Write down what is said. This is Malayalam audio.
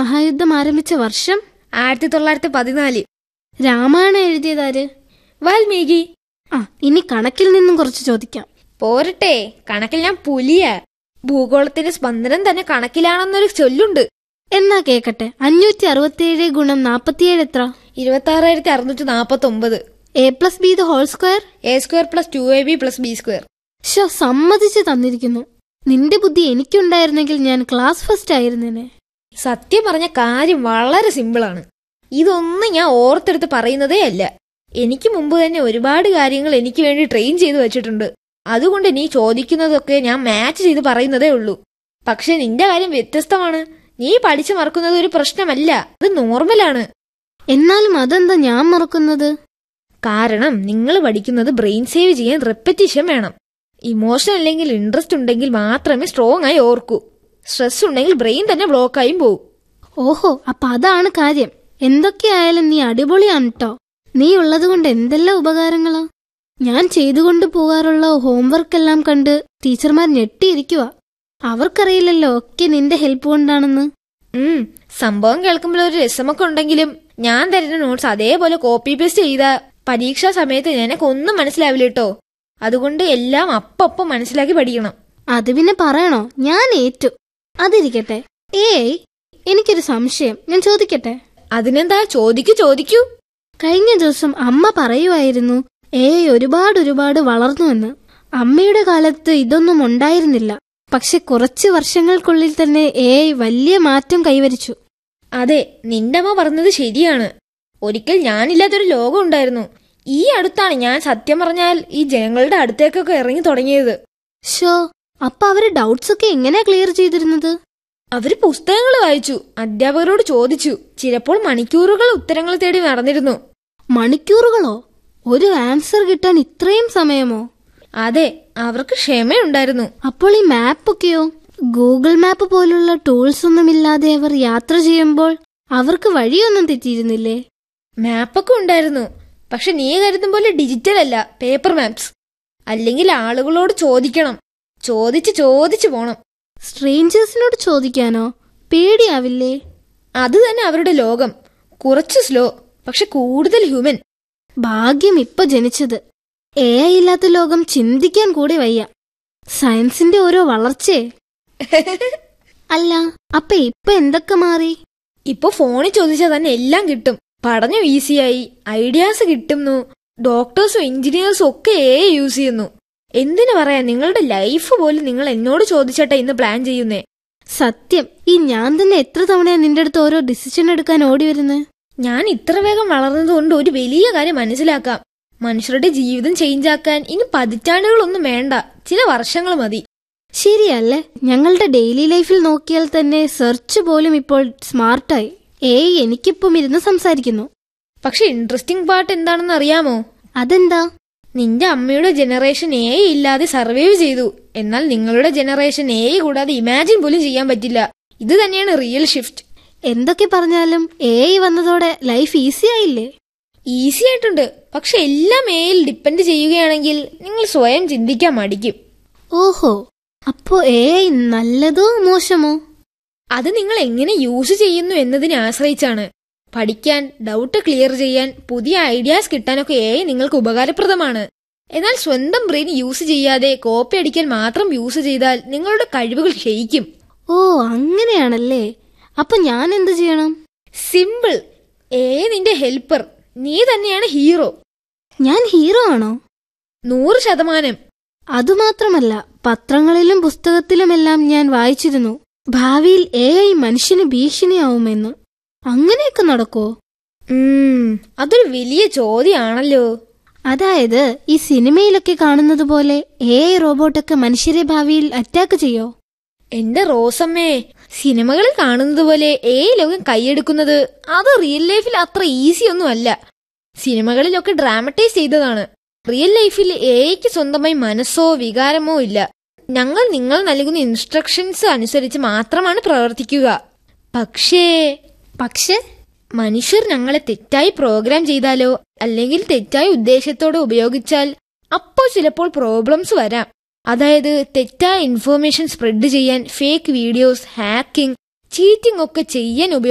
മഹായുദ്ധം ആരംഭിച്ച വർഷം ആയിരത്തി തൊള്ളായിരത്തി പതിനാല് രാമായണം എഴുതിയതാര് വാൽമീകി ആ ഇനി കണക്കിൽ നിന്നും കുറച്ച് ചോദിക്കാം പോരട്ടെ കണക്കിൽ ഞാൻ പുലിയാ ഭൂഗോളത്തിന്റെ സ്പന്ദനം തന്നെ കണക്കിലാണെന്നൊരു ചൊല്ലുണ്ട് എന്നാ കേക്കട്ടെ അഞ്ഞൂറ്റി അറുപത്തിയേഴ് ഗുണം നാപ്പത്തിയേഴ് എത്ര ഇരുപത്തി ആറായിരത്തി അറുന്നൂറ്റി നാപ്പത്തി ഒമ്പത് A plus B the whole square A square plus two A B plus B square show സമ്മതിച്ച് തന്നിരിക്കുന്നു നിന്റെ ബുദ്ധി എനിക്കുണ്ടായിരുന്നെങ്കിൽ ഞാൻ ക്ലാസ് ഫസ്റ്റ് ആയിരുന്നേനെ സത്യം പറഞ്ഞ കാര്യം വളരെ സിമ്പിളാണ് ഇതൊന്നും ഞാൻ ഓർത്തെടുത്ത് പറയുന്നതേ അല്ല എനിക്ക് മുമ്പ് തന്നെ ഒരുപാട് കാര്യങ്ങൾ എനിക്ക് വേണ്ടി ട്രെയിൻ ചെയ്തു വെച്ചിട്ടുണ്ട് അതുകൊണ്ട് നീ ചോദിക്കുന്നതൊക്കെ ഞാൻ മാച്ച് ചെയ്ത് പറയുന്നതേ ഉള്ളൂ പക്ഷെ നിന്റെ കാര്യം വ്യത്യസ്തമാണ് നീ പഠിച്ചു മറക്കുന്നത് ഒരു പ്രശ്നമല്ല അത് നോർമലാണ് എന്നാലും അതെന്താ ഞാൻ മറക്കുന്നത് കാരണം നിങ്ങൾ പഠിക്കുന്നത് ബ്രെയിൻ സേവ് ചെയ്യാൻ റെപ്പറ്റീഷൻ വേണം ഇമോഷൻ അല്ലെങ്കിൽ ഇൻട്രസ്റ്റ് ഉണ്ടെങ്കിൽ മാത്രമേ സ്ട്രോങ് ആയി ഓർക്കൂ സ്ട്രെസ് ഉണ്ടെങ്കിൽ ബ്രെയിൻ തന്നെ ബ്ലോക്കായും പോകും ഓഹോ അപ്പൊ അതാണ് കാര്യം എന്തൊക്കെയായാലും നീ അടിപൊളിയാണ് ട്ടോ നീ ഉള്ളതുകൊണ്ട് എന്തെല്ലാം ഉപകാരങ്ങളാ ഞാൻ ചെയ്തുകൊണ്ട് പോകാറുള്ള ഹോംവർക്ക് എല്ലാം കണ്ട് ടീച്ചർമാർ ഞെട്ടിയിരിക്കുക അവർക്കറിയില്ലല്ലോ ഒക്കെ നിന്റെ ഹെൽപ്പ് കൊണ്ടാണെന്ന് ഉം സംഭവം കേൾക്കുമ്പോൾ ഒരു രസമൊക്കെ ഉണ്ടെങ്കിലും ഞാൻ തരുന്ന നോട്ട്സ് അതേപോലെ കോപ്പി പേസ്റ്റ് ചെയ്ത പരീക്ഷാ സമയത്ത് നിനക്കൊന്നും മനസ്സിലാവില്ല കേട്ടോ അതുകൊണ്ട് എല്ലാം അപ്പപ്പം മനസ്സിലാക്കി പഠിക്കണം അത് പിന്നെ പറയണോ ഞാൻ ഏറ്റു അതിരിക്കട്ടെ ഏയ് എനിക്കൊരു സംശയം ഞാൻ ചോദിക്കട്ടെ അതിനെന്താ ചോദിക്കൂ ചോദിക്കൂ കഴിഞ്ഞ ദിവസം അമ്മ പറയുമായിരുന്നു ഏയ് ഒരുപാട് ഒരുപാട് വളർന്നുവെന്ന് അമ്മയുടെ കാലത്ത് ഇതൊന്നും ഉണ്ടായിരുന്നില്ല പക്ഷെ കുറച്ച് വർഷങ്ങൾക്കുള്ളിൽ തന്നെ ഏയ് വലിയ മാറ്റം കൈവരിച്ചു അതെ നിന്റെ അമ്മ പറഞ്ഞത് ശരിയാണ് ഒരിക്കൽ ഞാനില്ലാത്തൊരു ലോകം ഉണ്ടായിരുന്നു ഈ അടുത്താണ് ഞാൻ സത്യം പറഞ്ഞാൽ ഈ ജനങ്ങളുടെ അടുത്തേക്കൊക്കെ ഇറങ്ങി തുടങ്ങിയത് ഷോ അപ്പൊ അവര് ഡൗട്ട്സ് ഒക്കെ എങ്ങനെയാ ക്ലിയർ ചെയ്തിരുന്നത് അവര് പുസ്തകങ്ങൾ വായിച്ചു അധ്യാപകരോട് ചോദിച്ചു ചിലപ്പോൾ മണിക്കൂറുകൾ ഉത്തരങ്ങൾ തേടി നടന്നിരുന്നു മണിക്കൂറുകളോ ഒരു ആൻസർ കിട്ടാൻ ഇത്രയും സമയമോ അതെ അവർക്ക് ക്ഷമയുണ്ടായിരുന്നു അപ്പോൾ ഈ മാപ്പൊക്കെയോ ഗൂഗിൾ മാപ്പ് പോലുള്ള ടൂൾസ് ഒന്നുമില്ലാതെ അവർ യാത്ര ചെയ്യുമ്പോൾ അവർക്ക് വഴിയൊന്നും തെറ്റിയിരുന്നില്ലേ മാപ്പൊക്കെ ഉണ്ടായിരുന്നു പക്ഷെ നീ കരുതും പോലെ ഡിജിറ്റൽ അല്ല പേപ്പർ മാപ്സ് അല്ലെങ്കിൽ ആളുകളോട് ചോദിക്കണം ചോദിച്ച് ചോദിച്ചു പോണം സ്ട്രേഞ്ചേഴ്സിനോട് ചോദിക്കാനോ പേടിയാവില്ലേ അത് തന്നെ അവരുടെ ലോകം കുറച്ച് സ്ലോ പക്ഷെ കൂടുതൽ ഹ്യൂമൻ ഭാഗ്യം ഇപ്പൊ ജനിച്ചത് എ ഐ ഇല്ലാത്ത ലോകം ചിന്തിക്കാൻ കൂടി വയ്യ സയൻസിന്റെ ഓരോ വളർച്ചയെ അല്ല അപ്പൊ ഇപ്പൊ എന്തൊക്കെ മാറി ഇപ്പൊ ഫോണിൽ ചോദിച്ചാൽ തന്നെ എല്ലാം കിട്ടും പഠനം ഈസിയായി ഐഡിയാസ് കിട്ടുന്നു ഡോക്ടേഴ്സും എഞ്ചിനീയേഴ്സും ഒക്കെ എ യൂസ് ചെയ്യുന്നു എന്തിനു പറയാ നിങ്ങളുടെ ലൈഫ് പോലും നിങ്ങൾ എന്നോട് ചോദിച്ചട്ടെ ഇന്ന് പ്ലാൻ ചെയ്യുന്നേ സത്യം ഈ ഞാൻ തന്നെ എത്ര തവണയാ നിന്റെ അടുത്ത് ഓരോ ഡിസിഷൻ എടുക്കാൻ ഓടി വരുന്നത് ഞാൻ ഇത്ര വേഗം വളർന്നതുകൊണ്ട് ഒരു വലിയ കാര്യം മനസ്സിലാക്കാം മനുഷ്യരുടെ ജീവിതം ചേഞ്ച് ആക്കാൻ ഇനി പതിറ്റാണ്ടുകളൊന്നും വേണ്ട ചില വർഷങ്ങൾ മതി ശരിയല്ലേ ഞങ്ങളുടെ ഡെയിലി ലൈഫിൽ നോക്കിയാൽ തന്നെ സെർച്ച് പോലും ഇപ്പോൾ സ്മാർട്ടായി ഏയ് എനിക്കിപ്പം ഇരുന്ന് സംസാരിക്കുന്നു പക്ഷെ ഇൻട്രസ്റ്റിംഗ് പാർട്ട് എന്താണെന്ന് അറിയാമോ അതെന്താ നിന്റെ അമ്മയുടെ ജനറേഷൻ എ ഇല്ലാതെ സർവൈവ് ചെയ്തു എന്നാൽ നിങ്ങളുടെ ജനറേഷൻ എ കൂടാതെ ഇമാജിൻ പോലും ചെയ്യാൻ പറ്റില്ല ഇത് തന്നെയാണ് റിയൽ ഷിഫ്റ്റ് എന്തൊക്കെ പറഞ്ഞാലും എ വന്നതോടെ ലൈഫ് ഈസി ആയില്ലേ ഈസി ആയിട്ടുണ്ട് പക്ഷെ എല്ലാം എയിൽ ഡിപ്പെൻഡ് ചെയ്യുകയാണെങ്കിൽ നിങ്ങൾ സ്വയം ചിന്തിക്കാൻ മടിക്കും ഓഹോ അപ്പോ എ നല്ലതോ മോശമോ അത് നിങ്ങൾ എങ്ങനെ യൂസ് ചെയ്യുന്നു എന്നതിനെ ആശ്രയിച്ചാണ് പഠിക്കാൻ ഡൗട്ട് ക്ലിയർ ചെയ്യാൻ പുതിയ ഐഡിയാസ് കിട്ടാനൊക്കെ എ നിങ്ങൾക്ക് ഉപകാരപ്രദമാണ് എന്നാൽ സ്വന്തം ബ്രെയിൻ യൂസ് ചെയ്യാതെ കോപ്പി അടിക്കാൻ മാത്രം യൂസ് ചെയ്താൽ നിങ്ങളുടെ കഴിവുകൾ ക്ഷയിക്കും ഓ അങ്ങനെയാണല്ലേ അപ്പൊ ഞാൻ എന്ത് ചെയ്യണം സിമ്പിൾ എ നിന്റെ ഹെൽപ്പർ നീ തന്നെയാണ് ഹീറോ ഞാൻ ഹീറോ ആണോ നൂറ് ശതമാനം അതുമാത്രമല്ല പത്രങ്ങളിലും പുസ്തകത്തിലുമെല്ലാം ഞാൻ വായിച്ചിരുന്നു ഭാവിയിൽ എ ഐ മനുഷ്യന് ഭീഷണിയാവുമെന്ന് അങ്ങനെയൊക്കെ നടക്കോ ഉം, അതൊരു വലിയ ചോദ്യമാണല്ലോ അതായത് ഈ സിനിമയിലൊക്കെ കാണുന്നത് പോലെ എ ഐ റോബോട്ടൊക്കെ മനുഷ്യരെ ഭാവിയിൽ അറ്റാക്ക് ചെയ്യോ എന്റെ റോസമ്മേ സിനിമകളിൽ കാണുന്നത് പോലെ ഏ ലോകം കൈയെടുക്കുന്നത് അത് റിയൽ ലൈഫിൽ അത്ര ഈസി ഒന്നും അല്ല സിനിമകളിലൊക്കെ ഡ്രാമറ്റൈസ് ചെയ്തതാണ് റിയൽ ലൈഫിൽ എയ്ക്ക് സ്വന്തമായി മനസ്സോ വികാരമോ ഇല്ല ഞങ്ങൾ നിങ്ങൾ നൽകുന്ന ഇൻസ്ട്രക്ഷൻസ് അനുസരിച്ച് മാത്രമാണ് പ്രവർത്തിക്കുക പക്ഷേ പക്ഷെ മനുഷ്യർ ഞങ്ങളെ തെറ്റായി പ്രോഗ്രാം ചെയ്താലോ അല്ലെങ്കിൽ തെറ്റായ ഉദ്ദേശത്തോടെ ഉപയോഗിച്ചാൽ അപ്പോൾ ചിലപ്പോൾ പ്രോബ്ലംസ് വരാം അതായത് തെറ്റായ ഇൻഫോർമേഷൻ സ്പ്രെഡ് ചെയ്യാൻ ഫേക്ക് വീഡിയോസ് ഹാക്കിംഗ് ചീറ്റിംഗ് ഒക്കെ ചെയ്യാൻ ഉപയോഗിക്കും